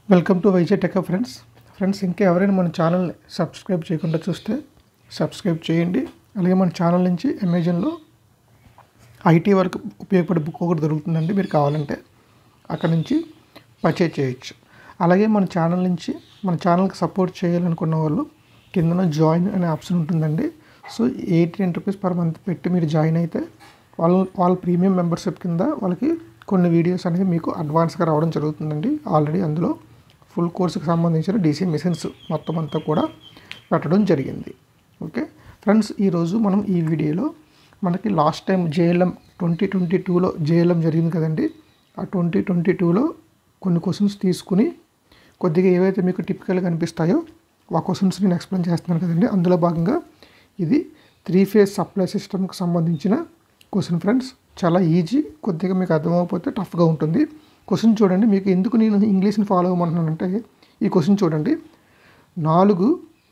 welcome to YJ tech friends friends ఇంకా ఎవరైనా మన ఛానల్ని సబ్స్క్రైబ్ చేయకుండా చూస్తే సబ్స్క్రైబ్ చేయండి అలాగే మన ఛానల్ నుంచి అమెజాన్లో ఐటీ వరకు ఉపయోగపడే బుక్ ఒకటి దొరుకుతుందండి మీరు కావాలంటే అక్కడ నుంచి పర్చేజ్ చేయొచ్చు అలాగే మన ఛానల్ నుంచి మన ఛానల్కి సపోర్ట్ చేయాలనుకున్న వాళ్ళు కిందన జాయిన్ అనే ఆప్షన్ ఉంటుందండి so eighty nine rupees per month పెట్టి మీరు జాయిన్ అయితే వాళ్ళ వాళ్ళ ప్రీమియం మెంబర్షిప్ కింద వాళ్ళకి కొన్ని వీడియోస్ అనేవి మీకు అడ్వాన్స్గా రావడం జరుగుతుందండి ఆల్రెడీ అందులో ఫుల్ కోర్సుకి సంబంధించిన డీసీ మిషన్స్ మొత్తం అంతా కూడా పెట్టడం జరిగింది ఓకే ఫ్రెండ్స్ ఈరోజు మనం ఈ వీడియోలో మనకి last time JLM twenty twenty టూలో జేఎల్ఎం జరిగింది కదండి ఆ ట్వంటీ ట్వంటీ టూలో కొన్ని క్వశ్చన్స్ తీసుకుని కొద్దిగా ఏవైతే మీకు టిపికల్గా కనిపిస్తాయో ఆ క్వశ్చన్స్ నేను ఎక్స్ప్లెయిన్ చేస్తున్నాను కదండి అందులో భాగంగా ఇది త్రీ ఫేజ్ సప్లై సిస్టమ్కి సంబంధించిన క్వశ్చన్ ఫ్రెండ్స్ చాలా ఈజీ కొద్దిగా మీకు అర్థమైపోతే టఫ్గా ఉంటుంది క్వశ్చన్ చూడండి మీకు ఎందుకు నేను ఇంగ్లీష్ని ఫాలో అవ్వమంటున్నానంటే ఈ క్వశ్చన్ చూడండి నాలుగు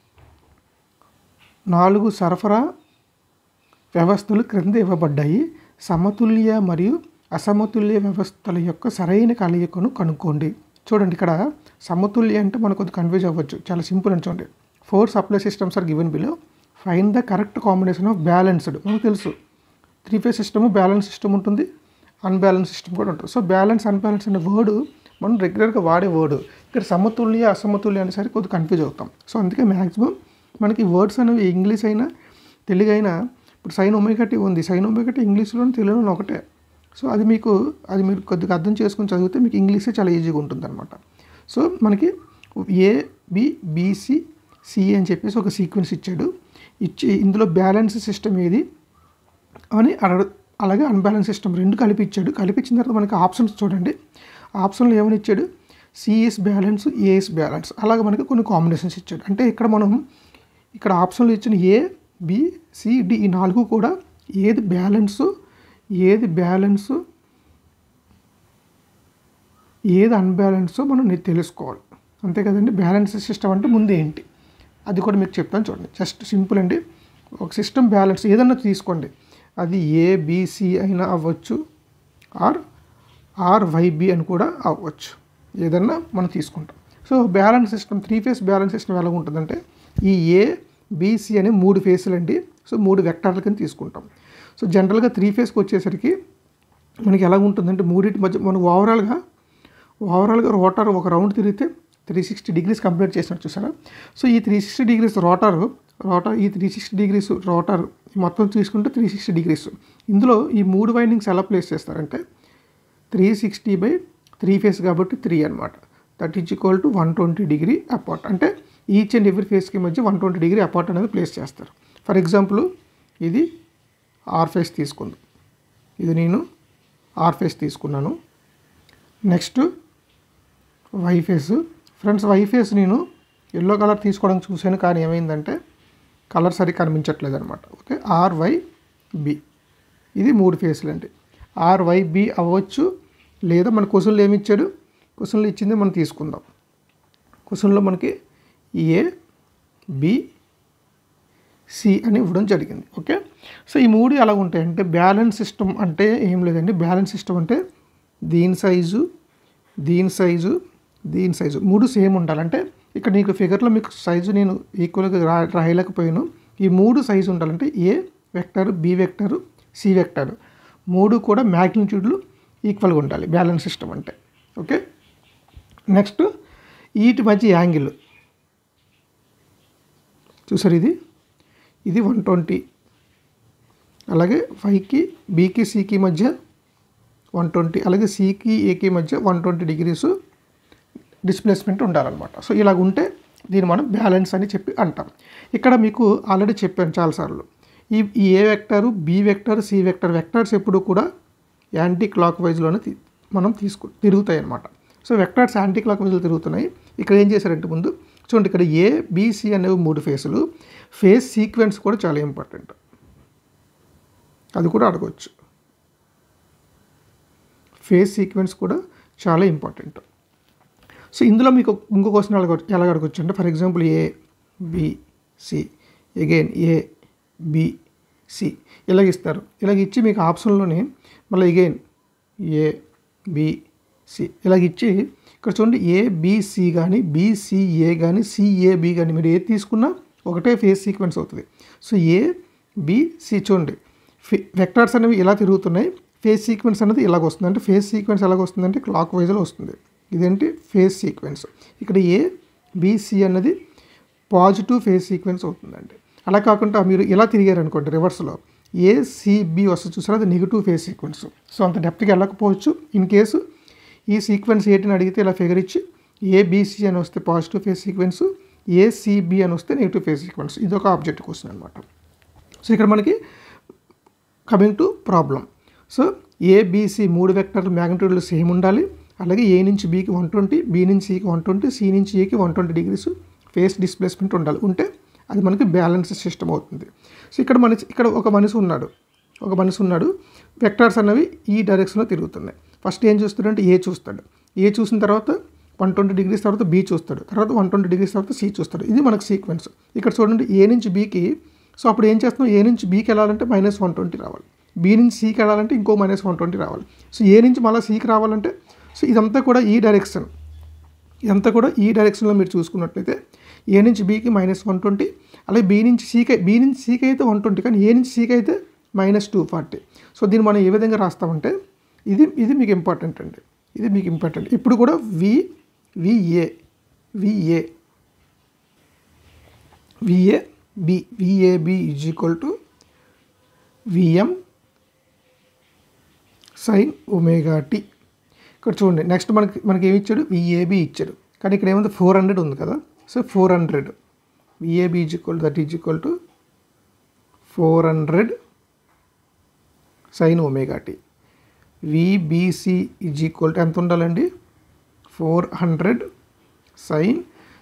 నాలుగు సరఫరా వ్యవస్థలు క్రింద ఇవ్వబడ్డాయి సమతుల్య మరియు అసమతుల్య వ్యవస్థల యొక్క సరైన కలయికను కనుక్కోండి చూడండి ఇక్కడ సమతుల్య అంటే మనకు కొద్దిగా కన్ఫ్యూజ్ అవ్వచ్చు చాలా సింపుల్ అని చూడండి four supply systems are given below find the correct combination of balanced మనకు తెలుసు three phase system balance system ఉంటుంది అన్బ్యాలెన్స్ సిస్టమ్ కూడా ఉంటుంది సో బ్యాలెన్స్ అన్బ్యాలెన్స్ అనే వర్డ్ మనం రెగ్యులర్గా వాడే వర్డ్ ఇక్కడ సమతుల్య అసమతుల్య అనేసరికి కొద్దిగా కన్ఫ్యూజ్ అవుతాం సో అందుకే మ్యాక్సిమం మనకి వర్డ్స్ అనేవి ఇంగ్లీష్ అయినా తెలుగు అయినా ఇప్పుడు సైన్ ఒమేగటి ఉంది సైన్ ఒమేగటి ఇంగ్లీష్లో తెలుగులో ఒకటే సో అది మీకు అది మీరు కొద్దిగా అర్థం చేసుకుని చదివితే మీకు ఇంగ్లీషే చాలా ఈజీగా ఉంటుంది అనమాట సో మనకి ఏ బి బీసీ సి అని చెప్పేసి ఒక సీక్వెన్స్ ఇచ్చాడు ఇచ్చి ఇందులో బ్యాలెన్స్ సిస్టమ్ ఏది అని అడగ అలాగే అన్బ్యాలెన్స్ సిస్టమ్ రెండు కలిపి ఇచ్చాడు కలిపించిన తర్వాత మనకి ఆప్షన్స్ చూడండి ఆప్షన్లో ఏమని ఇచ్చాడు సిఎస్ బ్యాలెన్స్ ఏఎస్ బ్యాలెన్స్ అలాగే మనకి కొన్ని కాంబినేషన్స్ ఇచ్చాడు అంటే ఇక్కడ మనం ఇక్కడ ఆప్షన్లు ఇచ్చిన ఏ బి సి డి ఈ నాలుగు కూడా ఏది బ్యాలెన్స్ ఏది బ్యాలెన్స్ ఏది అన్బ్యాలెన్సో మనం ని- తెలుసుకోవాలి అంతే కదండి బ్యాలెన్స్ సిస్టమ్ అంటే ముందు ఏంటి అది కూడా మీకు చెప్తాను చూడండి జస్ట్ సింపుల్ అండి ఒక సిస్టమ్ బ్యాలెన్స్ ఏదన్నా తీసుకోండి అది ఏబిసి అయినా అవ్వచ్చు ఆర్ ఆర్ వైబి అని కూడా అవ్వచ్చు ఏదన్నా మనం తీసుకుంటాం so balance system three phase balance system ఎలా ఉంటుందంటే ఈ ఏ బీసీ అనే మూడు ఫేసులు అండి సో మూడు వెక్టార్ల కింద తీసుకుంటాం సో జనరల్గా త్రీ ఫేస్కి వచ్చేసరికి మనకి ఎలా ఉంటుందంటే మూడింటి మధ్య మనం ఓవరాల్గా ఓవరాల్గా రోటర్ ఒక రౌండ్ తిరిగితే త్రీ సిక్స్టీ డిగ్రీస్ కంప్లీట్ చేసినట్టు చూసారా సో ఈ three sixty degrees rotor rotor ఈ త్రీ సిక్స్టీ డిగ్రీస్ రోటర్ మొత్తం తీసుకుంటే త్రీ సిక్స్టీ డిగ్రీస్ ఇందులో ఈ మూడు వైండింగ్స్ ఎలా ప్లేస్ చేస్తారంటే three sixty by three phase కాబట్టి త్రీ అనమాట that is equal to one twenty degree apart అంటే ఈచ్ అండ్ ఎవ్రీ ఫేస్కి మధ్య వన్ ట్వంటీ డిగ్రీ అపార్ట్ అనేది ప్లేస్ చేస్తారు ఫర్ ఎగ్జాంపుల్ ఇది ఆర్ ఫేస్ తీసుకుంది ఇది నేను ఆర్ ఫేస్ తీసుకున్నాను next Y phase friends Y phase నేను ఎల్లో కలర్ తీసుకోవడానికి చూశాను కానీ ఏమైందంటే కలర్ సరిగ్గా కనిపించట్లేదు అనమాట ఓకే ఆర్ వై బి ఇది మూడు ఫేస్లు అండి ఆర్ వై బి అవ్వచ్చు లేదా మన క్వశ్చన్లు ఏమి ఇచ్చాడు క్వశ్చన్లు ఇచ్చింది మనం తీసుకుందాం క్వశ్చన్లో మనకి ఏ బి సి అని ఇవ్వడం జరిగింది ఓకే సో ఈ మూడు ఎలా ఉంటాయంటే బ్యాలెన్స్ సిస్టమ్ అంటే ఏం లేదండి బ్యాలెన్స్ సిస్టమ్ అంటే దీని సైజు దీని సైజు దీని సైజు మూడు సేమ్ ఉండాలంటే ఇక్కడ నీకు ఫిగర్లో మీకు సైజు నేను ఈక్వల్గా రా రాయలేకపోయాను ఈ మూడు సైజు ఉండాలంటే A vector B vector C vector మూడు కూడా మ్యాగ్నిట్యూడ్లు ఈక్వల్గా ఉండాలి బ్యాలెన్స్ సిస్టమ్ అంటే ఓకే నెక్స్ట్ వీటి మధ్య యాంగిల్ చూసారు ఇది ఇది వన్ ట్వంటీ అలాగే ఫైవ్కి బీకి సికి మధ్య వన్ ట్వంటీ అలాగే సికి ఏకి మధ్య వన్ ట్వంటీ డిగ్రీస్ డిస్ప్లేస్మెంట్ ఉండాలన్నమాట సో ఇలాగ ఉంటే దీన్ని మనం బ్యాలెన్స్ అని చెప్పి అంటాం ఇక్కడ మీకు ఆల్రెడీ చెప్పాను చాలాసార్లు ఈ ఈ A vector B vector C vector vectors ఎప్పుడు కూడా యాంటీ క్లాక్ వైజ్లోనే తీ- మనం తీసుకు తిరుగుతాయి అన్నమాట సో వెక్టర్స్ యాంటీ క్లాక్ వైజ్లో తిరుగుతున్నాయి ఇక్కడ ఏం చేశారంటే ముందు చూడండి ఇక్కడ ఏ బీసీ అనేవి మూడు ఫేసులు ఫేస్ సీక్వెన్స్ కూడా చాలా ఇంపార్టెంట్ అది కూడా అడగవచ్చు ఫేస్ సీక్వెన్స్ కూడా చాలా ఇంపార్టెంట్ సో ఇందులో మీకు ఇంకో క్వశ్చన్ ఎలా ఎలా అడగచ్చు అంటే for example A B C again A B C ఇలాగ ఇస్తారు ఇలాగ ఇచ్చి మీకు ఆప్షన్లోనే మళ్ళీ అగైన్ ఏ బి సి ఇలాగ ఇచ్చి ఇక్కడ చూడండి ఏబిసి కానీ బీసీఏ కానీ సిఏబి కానీ మీరు ఏది తీసుకున్నా ఒకటే ఫేస్ సీక్వెన్స్ అవుతుంది సో ఏ బిసి చూడండి వెక్టార్స్ అనేవి ఇలా తిరుగుతున్నాయి ఫేస్ సీక్వెన్స్ అనేది ఇలాగ వస్తుంది అంటే ఫేస్ సీక్వెన్స్ ఎలాగ వస్తుందంటే క్లాక్ వైజ్లో వస్తుంది ఇదేంటి ఫేస్ సీక్వెన్స్ ఇక్కడ ఏ బిసి అన్నది పాజిటివ్ ఫేస్ సీక్వెన్స్ అవుతుందండి అలా కాకుండా మీరు ఇలా తిరిగారు అనుకోండి రివర్స్లో ఏసీబి వస్తుంది చూసారా అది నెగిటివ్ ఫేస్ సీక్వెన్స్ సో అంత డెప్త్కి వెళ్ళకపోవచ్చు ఇన్ కేసు ఈ సీక్వెన్స్ ఏంటిని అడిగితే ఇలా ఫిగర్ ఇచ్చి ఏబిసి అని వస్తే పాజిటివ్ ఫేస్ సీక్వెన్స్ ఏసీబి అని వస్తే నెగిటివ్ ఫేస్ సీక్వెన్స్ ఇది ఒక ఆబ్జెక్ట్ క్వశ్చన్ అనమాట సో ఇక్కడ మనకి coming to problem so A B C మూడు వెక్టర్లు మ్యాగ్నిట్యూడ్లు సేమ్ ఉండాలి అలాగే ఏ నుంచి బీకి వన్ ట్వంటీ బి నుంచి సికి వన్ ట్వంటీ సి నుంచి ఏకి one twenty degrees phase displacement ఉండాలి ఉంటే అది మనకి బ్యాలెన్స్ సిస్టమ్ అవుతుంది సో ఇక్కడ మనిషి ఇక్కడ ఒక మనిషి ఉన్నాడు ఒక మనిషి ఉన్నాడు వెక్టార్స్ అనేవి ఈ డైరెక్షన్లో తిరుగుతున్నాయి ఫస్ట్ ఏం చూస్తాడంటే ఏ చూస్తాడు ఏ చూసిన తర్వాత వన్ ట్వంటీ డిగ్రీస్ తర్వాత బి చూస్తాడు తర్వాత వన్ ట్వంటీ డిగ్రీస్ తర్వాత సి చూస్తాడు ఇది మనకు సీక్వెన్స్ ఇక్కడ చూడండి ఏ నుంచి బీకి సో అప్పుడు ఏం చేస్తున్నాం ఏ నుంచి బీకి వెళ్ళాలంటే మైనస్ వన్ ట్వంటీ రావాలి బి నుంచి సికి వెళ్ళాలంటే ఇంకో మైనస్ వన్ ట్వంటీ రావాలి సో ఏ నుంచి మళ్ళీ సికి రావాలంటే సో ఇదంతా కూడా ఈ డైరెక్షన్ ఇదంతా కూడా ఈ డైరెక్షన్లో మీరు చూసుకున్నట్లయితే ఏ నుంచి బీకి మైనస్ వన్ ట్వంటీ అలాగే బి నుంచి సీకి బి నుంచి సీకి అయితే వన్ ట్వంటీ కానీ ఏ నుంచి సీకి అయితే మైనస్ టూ ఫార్టీ సో దీన్ని మనం ఏ విధంగా రాస్తామంటే ఇది ఇది మీకు ఇంపార్టెంట్ అండి ఇది మీకు ఇంపార్టెంట్ ఇప్పుడు కూడా V V A V A V A B V A B is equal to V M sine omega T ఇక్కడ చూడండి నెక్స్ట్ మనకి మనకి ఏమి ఇచ్చాడు విఏబి ఇచ్చాడు కానీ ఇక్కడ ఏముంది ఫోర్ హండ్రెడ్ ఉంది కదా so four hundred V A B is equal that is equal to four hundred sine omega T V B C is equal to ఎంత ఉండాలండి ఫోర్ హండ్రెడ్ సైన్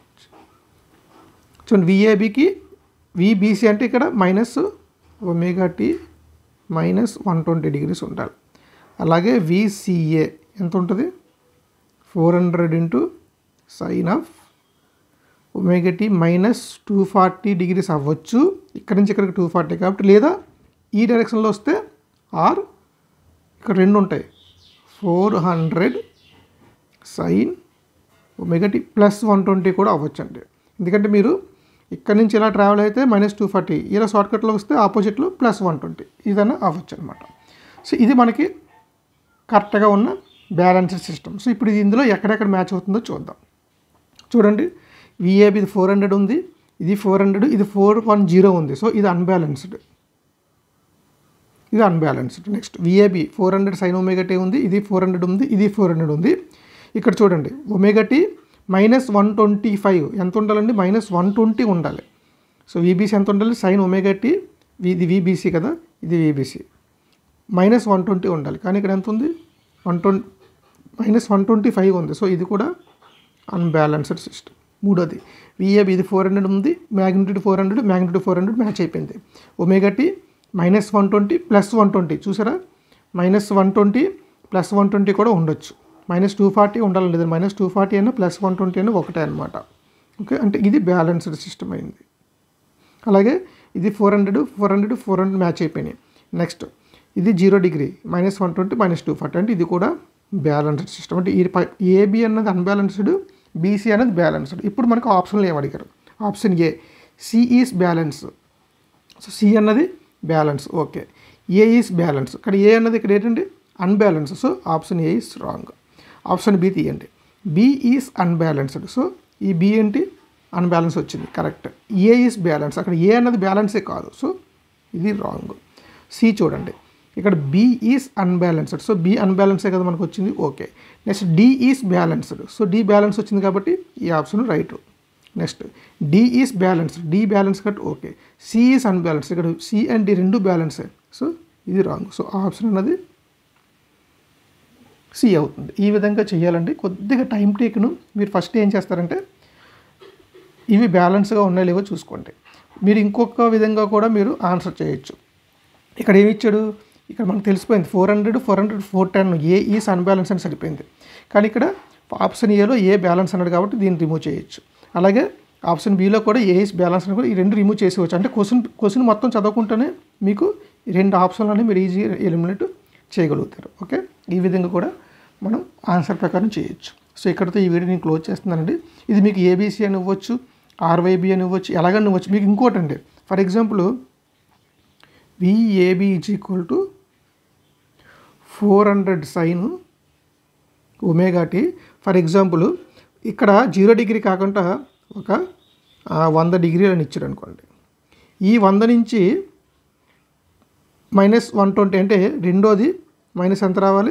చూడండి విఏబికి విబిసి అంటే ఇక్కడ minus omega T minus one twenty degrees ఉండాలి అలాగే V C A ఎంత ఉంటుంది four hundred into sine of omega T minus two forty degrees అవ్వచ్చు ఇక్కడ నుంచి ఇక్కడికి టూ ఫార్టీ కాబట్టి లేదా ఈ డైరెక్షన్లో వస్తే ఆర్ ఇక్కడ రెండు ఉంటాయి four hundred sine omega T plus one twenty కూడా అవ్వచ్చు అండి ఎందుకంటే మీరు ఇక్కడ నుంచి ఇలా ట్రావెల్ అయితే మైనస్ టూ ఫార్టీ ఇలా షార్ట్కట్లో వస్తే ఆపోజిట్లో ప్లస్ వన్ ట్వంటీ ఇదన్నా అవ్వచ్చు అనమాట సో ఇది మనకి కరెక్ట్గా ఉన్న బ్యాలెన్స్డ్ సిస్టమ్ సో ఇప్పుడు ఇది ఇందులో ఎక్కడెక్కడ మ్యాచ్ అవుతుందో చూద్దాం చూడండి విఏబి ఇది ఫోర్ హండ్రెడ్ ఉంది ఇది ఫోర్ హండ్రెడ్ ఇది ఫోర్ వన్ జీరో ఉంది సో ఇది అన్బ్యాలెన్స్డ్ ఇది unbalanced next V A B four hundred sine omega T ఉంది ఇది ఫోర్ హండ్రెడ్ ఉంది ఇది ఫోర్ హండ్రెడ్ ఉంది ఇక్కడ చూడండి omega T minus one twenty five ఎంత ఉండాలండి మైనస్ వన్ ట్వంటీ ఉండాలి సో వీబీసీ ఎంత ఉండాలి సైన్ ఒమేగటీ ఇది వీబీసీ కదా ఇది వీబీసీ మైనస్ వన్ ట్వంటీ ఉండాలి కానీ ఇక్కడ ఎంత ఉంది one twenty minus one twenty five ఉంది సో ఇది కూడా అన్బ్యాలెన్స్డ్ సిస్టమ్ మూడోది విఏబి ఇది ఫోర్ హండ్రెడ్ ఉంది magnitude four hundred magnitude four hundred match అయిపోయింది omega T minus one twenty plus one twenty చూసారా minus one twenty plus one twenty కూడా ఉండొచ్చు మైనస్ టూ ఫార్టీ ఉండాలి లేదు మైనస్ టూ ఫార్టీ అయినా ప్లస్ వన్ ట్వంటీ అయినా ఒకటే అనమాట ఓకే అంటే ఇది బ్యాలెన్స్డ్ సిస్టమ్ అయింది అలాగే ఇది four hundred four hundred four hundred match అయిపోయినాయి నెక్స్ట్ ఇది zero degree minus one twenty minus two forty అంటే ఇది కూడా బ్యాలెన్స్డ్ సిస్టమ్ అంటే ఈ ఏబి అన్నది అన్బ్యాలెన్స్డ్ బీసీ అనేది బ్యాలెన్స్డ్ ఇప్పుడు మనకు ఆప్షన్లు ఏమి అడిగారు option A C is balance so C అన్నది balance okay A is balance ఇక్కడ ఏ అన్నది ఇక్కడ ఏంటండి unbalance so option A is wrong option B తీయండి బి ఈస్ అన్బ్యాలెన్స్డ్ సో ఈ బి ఏంటి అన్బ్యాలెన్స్ వచ్చింది కరెక్ట్ ఏ ఈస్ బ్యాలెన్స్ అక్కడ ఏ అన్నది బ్యాలెన్సే కాదు సో ఇది రాంగ్ సి చూడండి ఇక్కడ B is unbalanced so B అన్బ్యాలెన్సే కదా మనకు వచ్చింది okay next D is balanced so D balance వచ్చింది కాబట్టి ఈ option right next D is balanced D balance cut okay C is unbalanced ఇక్కడ సి అండ్ డి రెండు బ్యాలెన్సే సో ఇది రాంగ్ సో ఆప్షన్ అన్నది సి అవుతుంది ఈ విధంగా చేయాలండి కొద్దిగా టైం టేక్ను మీరు ఫస్ట్ ఏం చేస్తారంటే ఇవి బ్యాలెన్స్గా ఉన్నాయో లేవో చూసుకోండి మీరు ఇంకొక విధంగా కూడా మీరు ఆన్సర్ చేయొచ్చు ఇక్కడ ఏమి ఇచ్చాడు ఇక్కడ మనకు తెలిసిపోయింది four hundred four hundred four ten A is unbalance అని సరిపోయింది కానీ ఇక్కడ ఆప్షన్ ఏలో ఏ బ్యాలెన్స్ అన్నాడు కాబట్టి దీన్ని రిమూవ్ చేయొచ్చు అలాగే ఆప్షన్ బిలో కూడా ఏ ఈస్ బ్యాలెన్స్ అని కూడా ఈ రెండు రిమూవ్ చేసేవచ్చు అంటే క్వశ్చన్ క్వశ్చన్ మొత్తం చదవకుండానే మీకు ఈ రెండు ఆప్షన్లని మీరు ఈజీగా ఎలిమినేట్ చేయగలుగుతారు ఓకే ఈ విధంగా కూడా మనం ఆన్సర్ ప్రకారం చేయొచ్చు సో ఇక్కడితో ఈ వీడియో నేను క్లోజ్ చేస్తున్నానండి ఇది మీకు ఏబీసీ అని ఇవ్వచ్చు ఆర్వైబి అని ఇవ్వచ్చు ఎలాగని ఇవ్వచ్చు మీకు ఇంకోటి అండి for example V A B is equal to four hundred sine omega T for example ఇక్కడ జీరో డిగ్రీ కాకుండా ఒక ఆ, వంద డిగ్రీలు అని ఇచ్చారు అనుకోండి ఈ వంద నుంచి మైనస్ వన్ ట్వంటీ అంటే రెండోది మైనస్ ఎంత రావాలి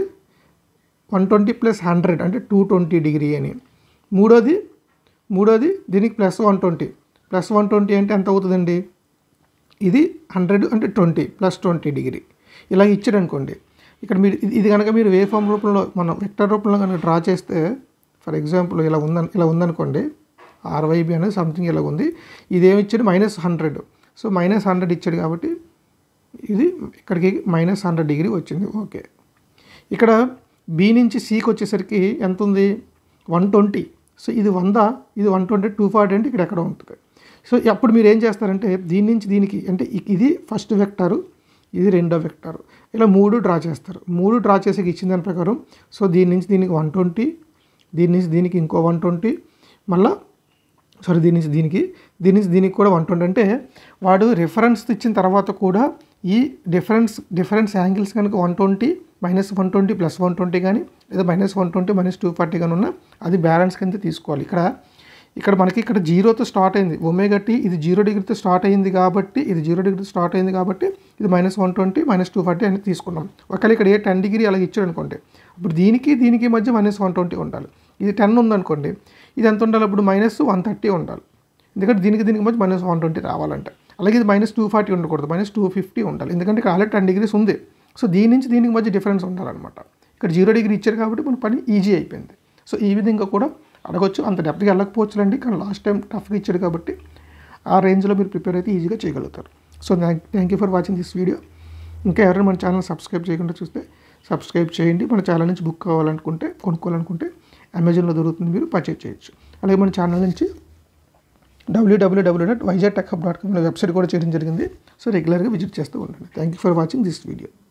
వన్ ట్వంటీ ప్లస్ హండ్రెడ్ అంటే టూ ట్వంటీ డిగ్రీ అని మూడోది మూడోది దీనికి plus one twenty plus one twenty అంటే ఎంత అవుతుందండి ఇది హండ్రెడ్ అంటే ట్వంటీ ప్లస్ ట్వంటీ డిగ్రీ ఇలా ఇచ్చాడు అనుకోండి ఇక్కడ మీరు ఇది- ఇది కనుక మీరు వే ఫామ్ రూపంలో మనం వెక్టర్ రూపంలో కనుక డ్రా చేస్తే ఫర్ ఎగ్జాంపుల్ ఇలా ఉందని ఇలా ఉందనుకోండి ఆర్వైబి అనేది సంథింగ్ ఇలా ఉంది ఇదేమి ఇచ్చాడు minus hundred so minus hundred ఇచ్చాడు కాబట్టి ఇది ఇక్కడికి మైనస్ హండ్రెడ్ డిగ్రీ వచ్చింది ఓకే ఇక్కడ బి నుంచి సికి వచ్చేసరికి ఎంత ఉంది వన్ ట్వంటీ సో ఇది వంద ఇది వన్ ట్వంటీ టూ ఫార్టీ అంటే ఇక్కడ ఎక్కడ ఉంటుంది సో అప్పుడు మీరు ఏం చేస్తారంటే దీని నుంచి దీనికి అంటే ఇ- ఇది ఫస్ట్ వెక్టారు ఇది రెండో వెక్టారు ఇలా మూడు డ్రా చేస్తారు మూడు డ్రా చేసి ఇచ్చిన దాని ప్రకారం సో దీని నుంచి దీనికి వన్ ట్వంటీ దీని నుంచి దీనికి ఇంకో వన్ ట్వంటీ మళ్ళా సారీ దీని నుంచి దీనికి దీని నుంచి దీనికి కూడా వన్ ట్వంటీ అంటే వాడు రిఫరెన్స్ ఇచ్చిన తర్వాత కూడా ఈ డిఫరెన్స్ డిఫరెన్స్ యాంగిల్స్ కనుక one twenty minus one twenty plus one twenty కానీ లేదా minus one twenty minus two forty కానీ ఉన్నా అది బ్యాలెన్స్ కింద తీసుకోవాలి ఇక్కడ ఇక్కడ మనకి ఇక్కడ జీరోతో స్టార్ట్ అయింది ఒమేగా టీ ఇది జీరో డిగ్రీతో స్టార్ట్ అయింది కాబట్టి ఇది జీరో డిగ్రీతో స్టార్ట్ అయింది కాబట్టి ఇది minus one twenty minus two forty అని తీసుకున్నాం ఒకవేళ ఇక్కడ ఏ టెన్ డిగ్రీ అలా ఇచ్చాడు అనుకోండి ఇప్పుడు దీనికి దీనికి మధ్య మైనస్ వన్ ట్వంటీ ఉండాలి ఇది టెన్ ఉందనుకోండి ఇది ఎంత ఉండాలి అప్పుడు మైనస్ వన్ థర్టీ ఉండాలి ఎందుకంటే దీనికి దీనికి మధ్య మైనస్ వన్ ట్వంటీ రావాలంటే అలాగే ఇది మైనస్ టూ ఫార్టీ ఉండకూడదు మైనస్ టూ ఫిఫ్టీ ఉండాలి ఎందుకంటే ఇక్కడ ఆల్రెడీ టెన్ డిగ్రీస్ ఉంది సో దీని నుంచి దీనికి మధ్య డిఫరెన్స్ ఉండాలన్నమాట ఇక్కడ జీరో డిగ్రీ ఇచ్చారు కాబట్టి మన పని ఈజీ అయిపోయింది సో ఈ విధంగా కూడా అడగొచ్చు అంత డెప్త్గా వెళ్ళకపోవచ్చులండి కానీ లాస్ట్ టైం టఫ్గా ఇచ్చాడు కాబట్టి ఆ రేంజ్లో మీరు ప్రిపేర్ అయితే ఈజీగా చేయగలుగుతారు so thank you for watching this video ఇంకా ఎవరైనా మన ఛానల్ సబ్స్క్రైబ్ చేయకుండా చూస్తే సబ్స్క్రైబ్ చేయండి మన ఛానల్ నుంచి బుక్ కావాలనుకుంటే కొనుక్కోవాలనుకుంటే అమెజాన్లో దొరుకుతుంది మీరు పర్చేజ్ చేయొచ్చు అలాగే మన ఛానల్ నుంచి W W W dot Vizag tech hub dot com website కూడా చేయడం జరిగింది సో రెగ్యులర్గా విజిట్ చేస్తూ ఉండండి thank you for watching this video